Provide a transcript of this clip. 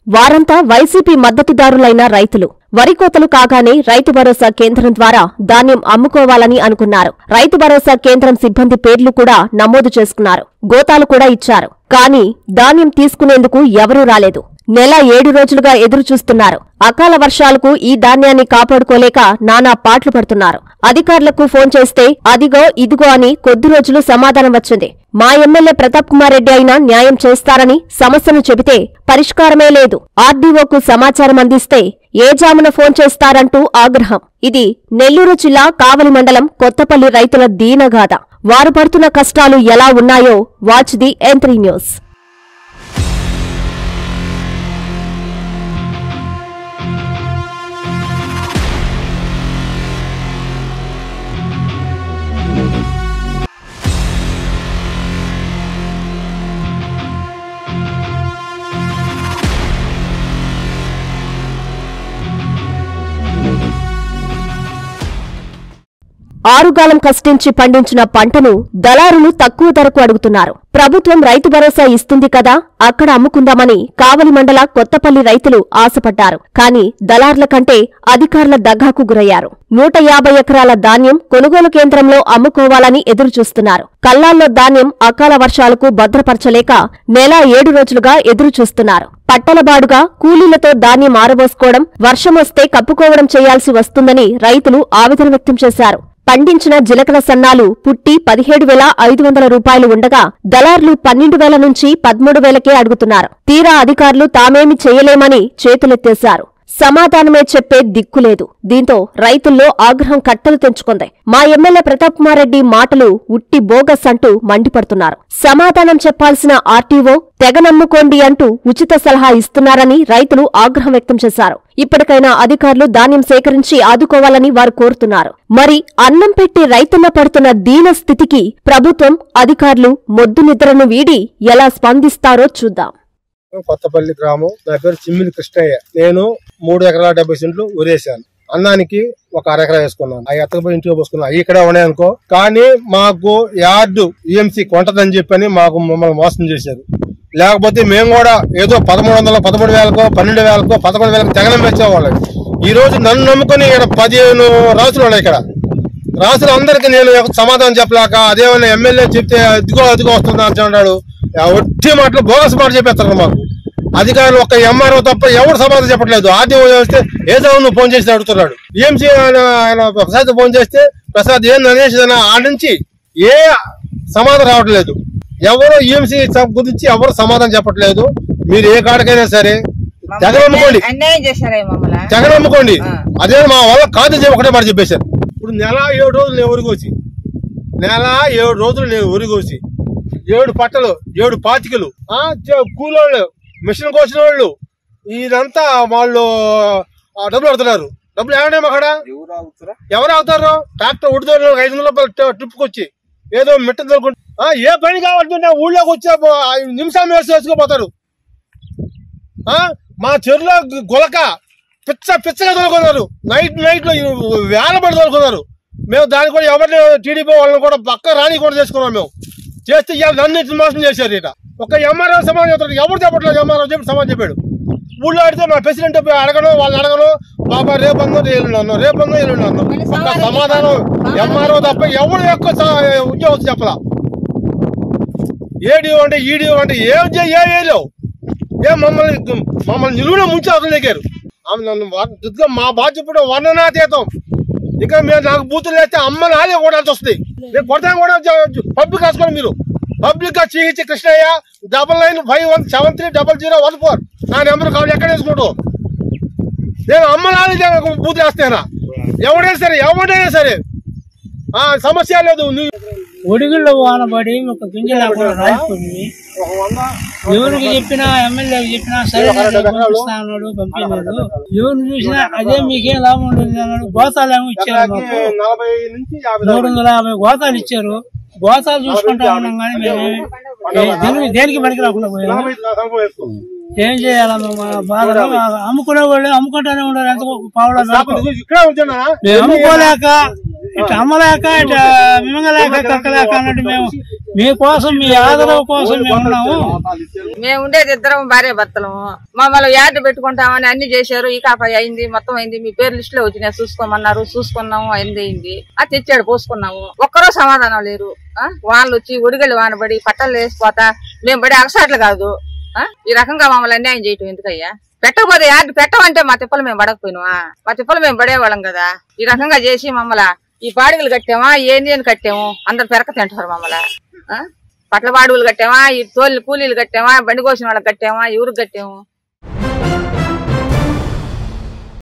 వారంతా వైసీపీ మద్దతుదారులైన రైతులు వరి కోతలు కాగానే రైతు భరోసా కేంద్రం ద్వారా ధాన్యం అమ్ముకోవాలని అనుకున్నారు రైతు భరోసా కేంద్రం సిబ్బంది పేర్లు కూడా నమోదు చేసుకున్నారు గోతాలు కూడా ఇచ్చారు కానీ ధాన్యం తీసుకునేందుకు ఎవరూ రాలేదు నెల ఏడు రోజులుగా ఎదురు చూస్తున్నారు అకాల వర్షాలకు ఈ ధాన్యాన్ని కాపాడుకోలేక నానా పాట్లు పడుతున్నారు అధికారులకు ఫోన్ చేస్తే అదిగో ఇదిగో అని కొద్ది రోజులు సమాధానం వచ్చింది మా ఎమ్మెల్యే ప్రతాప్ కుమార్ రెడ్డి అయినా న్యాయం చేస్తారని సమస్యను చెబితే పరిష్కారమే లేదు ఆర్డీఓకు సమాచారం అందిస్తే ఏ జామున ఫోన్ చేస్తారంటూ ఆగ్రహం ఇది నెల్లూరు జిల్లా కావలి మండలం కొత్తపల్లి రైతుల దీనగాథ వారు పడుతున్న కష్టాలు ఎలా ఉన్నాయో వాచ్ ది ఎంత్రీ న్యూస్ ఆరుగాలం కష్టించి పండించిన పంటను దళారులు తక్కువ ధరకు అడుగుతున్నారు ప్రభుత్వం రైతు భరోసా ఇస్తుంది కదా అక్కడ అమ్ముకుందామని కావలి మండల కొత్తపల్లి రైతులు ఆశపడ్డారు కానీ దళార్ల కంటే అధికారుల దగ్గాకు గురయ్యారు నూట యాభై ఎకరాల ధాన్యం కొనుగోలు కేంద్రంలో అమ్ముకోవాలని ఎదురుచూస్తున్నారు కల్లాల్లో ధాన్యం అకాల వర్షాలకు భద్రపరచలేక నెల ఏడు రోజులుగా ఎదురుచూస్తున్నారు పట్టలబాడుగా కూలీలతో ధాన్యం ఆరబోసుకోవడం వర్షమొస్తే కప్పుకోవడం చేయాల్సి వస్తుందని రైతులు ఆవేదన వ్యక్తం చేశారు పండించిన జీలకల సన్నాలు పుట్టి పదిహేడు వేల ఐదు వందల రూపాయలు ఉండగా దళార్లు పన్నెండు వేల నుంచి పదమూడు వేలకే అడుగుతున్నారు తీరా అధికారులు తామేమి చేయలేమని చేతులెత్తేశారు సమాధానమే చెప్పే దిక్కులేదు దీంతో రైతుల్లో ఆగ్రహం కట్టలు తెంచుకుంది మా ఎమ్మెల్యే ప్రతాప్ కుమార్ రెడ్డి మాటలు ఉట్టి బోగస్ అంటూ మండిపడుతున్నారు సమాధానం చెప్పాల్సిన ఆర్టీఓ తెగ నమ్ముకోండి అంటూ ఉచిత సలహా ఇస్తున్నారని రైతులు ఆగ్రహం వ్యక్తం చేశారు ఇప్పటికైనా అధికారులు ధాన్యం సేకరించి ఆదుకోవాలని వారు కోరుతున్నారు మరి అన్నం పెట్టి రైతున్న పడుతున్న దీన స్థితికి ప్రభుత్వం అధికారులు మొద్దు నిద్రను వీడి ఎలా స్పందిస్తారో చూద్దాం కొత్తపల్లి గ్రామం నా పేరు చిమ్మిలి కృష్ణయ్య నేను మూడు ఎకరాల డెబ్బై సెంట్లు ఉరేశాను అన్నానికి ఒక అరెకరా వేసుకున్నాను అవి ఎత్తకపోయి ఇంటికి పోసుకున్నాను అవి ఇక్కడ ఉన్నాయనుకో కానీ మాకు యార్డు ఈఎంసీ కొంటదని చెప్పని మాకు మమ్మల్ని మోసం చేశారు లేకపోతే మేము కూడా ఏదో పదమూడు వందల పదమూడు వేలకో పన్నెండు వేలకో పదకొండు వేలకు తెగనం వచ్చేవాళ్ళం ఈ రోజు నన్ను నమ్ముకొని ఇక్కడ పదిహేను రాసులు ఉన్నాయి ఇక్కడ రాసులు అందరికి నేను సమాధానం చెప్పలేక అదేమన్నా ఎమ్మెల్యే చెప్తే అదిగో అదిగో వస్తుంది అంటున్నాడు ఒట్టి మాటలు బోగస్ మాట చెప్పేస్తారు మాకు అధికారులు ఒక ఎంఆర్ఓ తప్ప ఎవరు సమాధానం చెప్పట్లేదు ఆర్డీఓ చేస్తే ఏదో నువ్వు ఫోన్ చేసి అడుగుతున్నాడు ఈఎంసీ ఆయన ఆయన ప్రసాద్ ఫోన్ చేస్తే ప్రసాద్ ఏం అనేసి ఆ నుంచి ఏ సమాధానం రావట్లేదు ఎవరు ఈఎంసీ గురించి ఎవరు సమాధానం చెప్పట్లేదు మీరు ఏ కాడికైనా సరే తెగ నమ్ముకోండి అన్యాయం చేశారా మమ్మల్ని తెగ నమ్ముకోండి ఆ. అదే మా వల్ల కాదు చెప్పి ఒకటే మాట చెప్పేశారు ఇప్పుడు నెల ఏడు రోజులు నేను ఉరిగోసి నెల ఏడు రోజులు నేను ఉరిగోసి ఏడు పట్టలు ఏడు పాతికలు ఆ, చే- కూలోళ్ళు మిషన్ కోసిన వాళ్ళు ఇదంతా వాళ్ళు ఆ, డబ్బులు అడుగుతున్నారు డబ్బులు ఏమన్నా అక్కడ ఎవరు అవుతారు ట్రాక్టర్ ఉడితో ఐదు వందల రూపాయలు ట్రిప్కి వచ్చి ఏదో మిట్ట దొరుకుంటే ఏ పని కావాలంటే ఊళ్ళోకి వచ్చే నిమిషం వేసి వేసుకోపోతారు ఆ? మా చెరువులో గులక పిచ్చ పిచ్చగా దొరుకుతున్నారు నైట్ నైట్ లో వేల పడి దొరుకుతున్నారు మేము దాన్ని కూడా ఎవరిని టీడీపీ వాళ్ళని కూడా పక్క రాని కూడా చేసుకున్నాం మేము చేస్తే ఇవాళ నన్ను ఇట్లా మోసం చేశారు ఇట ఒక ఎంఆర్ఓ సమాధానం చెప్తాడు ఎవరు చెప్పట్లేదు ఎంఆర్ఓ చెప్పి సమాధానం చెప్పాడు ఊళ్ళో అడిగితే మా ప్రెసిడెంట్ పోయి అడగను వాళ్ళు అడగను బాబా రేపు అందో ఎల్లుండి రేపు అందో ఎల్లుండి అన్నాం ఒక్క సమాధానం ఎంఆర్ఓ తప్ప ఎవరు ఎక్కువ స- ఉద్యోగం చెప్పలా ఏడియో అంటే ఈడియో అంటే ఏం చే- ఏ ఏలేవు ఏ మమ్మల్ని మమ్మల్ని నిలువున ముంచి వదిలేకారు ఆమె నన్ను వా- దుర్గా మా బాధ్యత వర్ణనాతీతం ఇక మేము నాకు బూతులు వేస్తే అమ్మ నాదే కొడాల్సి వస్తుంది నేను కొడతాను కూడా పబ్లిక్ రాసుకోండి మీరు పబ్లిక్ గా చీహించి Krishnaiah double nine five one seven three double zero one four నా నెంబర్ కావాలి ఎక్కడ వేసుకుంటావు నేను అమ్మ నాదే బూతులు వేస్తానా ఎవడైనా సరే ఎవడైనా సరే ఆ సమస్య లేదు నువ్వు ఒడిగుల్లో వాన పడి ఒక గింజ లేకుండా రాలిపోయింది ఎవరికి చెప్పినా ఎమ్మెల్యేకి చెప్పినా సరే నేను పంపిస్తా అన్నాడు పంపించాడు ఎవరిని చూసినా అదే మీకేం లాభం ఉంటుంది అన్నాడు గోతాలు ఏమో ఇచ్చారు మాకు నలభై నుంచి యాభై మూడు వందల యాభై గోతాలు ఇచ్చారు గోతాలు చూసుకుంటా ఉన్నాం కానీ మేము ఏ- దేనికి దేనికి పనికి రాకుండా పోయాము నలభై సంవత్సరాలు వేసుకో. ఏం చేయాలా మేము ఆ బాధలు అమ్ముకునే వాళ్ళు అమ్ముకుంటానే ఉన్నారు ఎంత పావులో అప్పుడు ఇక్కడే ఉంటున్నా మేము అమ్ముకోలేక ఇటు అమ్మలేక ఇటు మింగలేక కక్కలేక అన్నట్టు మేము మీకోసం మీ ఆదరవు కోసం మేము ఉన్నాము మేము ఉండేది ఇద్దరం భార్య భర్తలము మమ్మల్ని యార్డు పెట్టుకుంటామని అన్ని చేశారు ఈ కాపాయి అయింది మొత్తం అయింది మీ పేరు లిస్ట్ లో వచ్చినాయి చూసుకోమన్నారు చూసుకున్నాము అయింది అయింది అది తెచ్చాడు పోసుకున్నాము ఒక్కరో సమాధానం లేరు ఆ? వాళ్ళు వచ్చి ఒడిగళ్ళు వానబడి పట్టలు వేసిపోతా మేము పడి అగసాట్లు కాదు ఆ? ఈ రకంగా మమ్మల్ని అన్యాయం చేయటం ఎందుకయ్యా పెట్టకపోతే యార్డు పెట్టమంటే మా తిప్పలు మేము పడకపోయినావా మా తిప్పలు మేము పడేవాళ్ళం కదా ఈ రకంగా చేసి మమ్మల్ని ఈ బాడుగులు కట్టామా ఏంది అని కట్టాము అందరు పెరక తింటారు మమ్మల్ని ఆ? పట్ల బాడుగులు కట్టామా ఈ తోలు కూలీలు కట్టామా బండి కోసిన వాళ్ళకి కట్టామా ఎవరికి కట్టాము